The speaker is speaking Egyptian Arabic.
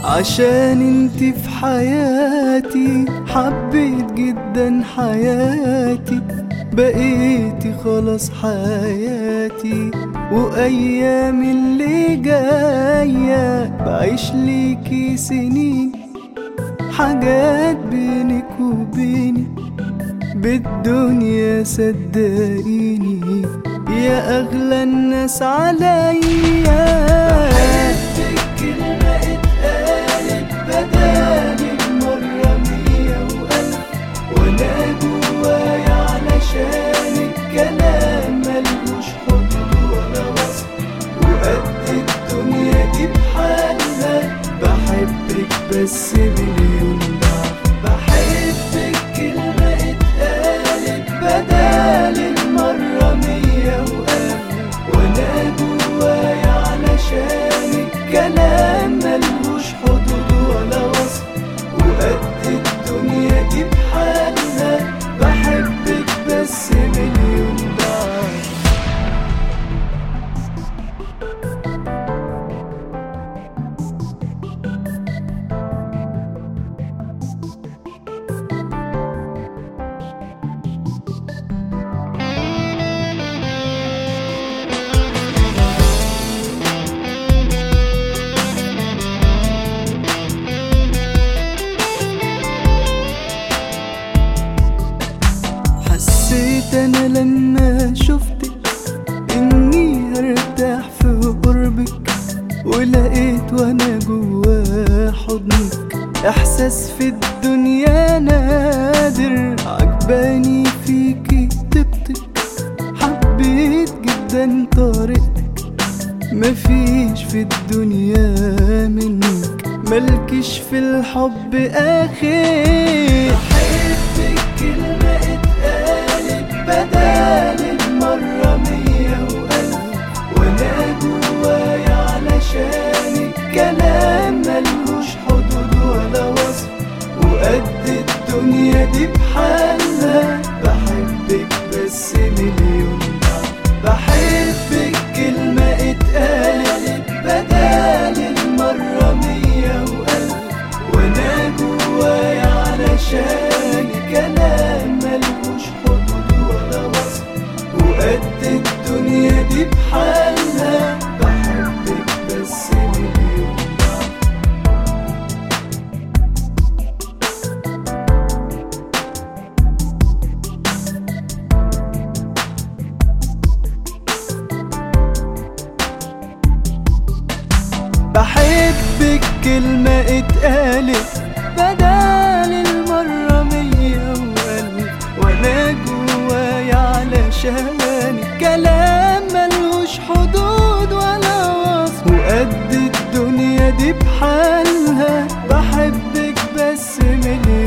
عشان انت في حياتي حبيت جدا حياتي بقيتي خلاص حياتي وايام اللي جايه بعيش ليكي سنين حاجات بينك وبيني بالدنيا صدقيني يا اغلى الناس عليا بحبك كلمة اتقالت بدال المرة مية والف وانا جوايا علشانك كلام ملوش حدود ولا وصف وقد الدنيا دي بحالها بحبك بس مليون ضعف بحبك كلمة اتقالت بدال المرة مية وألف وأنا جوايا علشانك كلام ملوش حدود ولا وصف وقد الدنيا دي بحالها بحبك بس مليون ضعف حسيت انا لما شفتك اني هرتاح في قربك ولقيت وانا جوا حضنك احساس في الدنيا نادر عجباني فيكي طيبتك حبيت جدا طريقتك مفيش في الدنيا منك ملكش في الحب اخر بحبك كلمة اتقالت بدال المرة مية والف وانا جوايا علشانك كلام ملوش حدود ولا وصف وقد الدنيا دي بحالها بحبك بس مليون ضعف بحبك كلمة اتقالت بدال المرة مية والف وانا جوايا علشان كلام ملوش حدود ولا وصف وقد الدنيا دي بحالها بحبك بس مليون ضعف بحبك كلمة اتقالت بدال المرة مية والف وانا جوايا علشانك كلام ملوش حدود ولا وصف وقد الدنيا دي بحالها بحبك بس مليون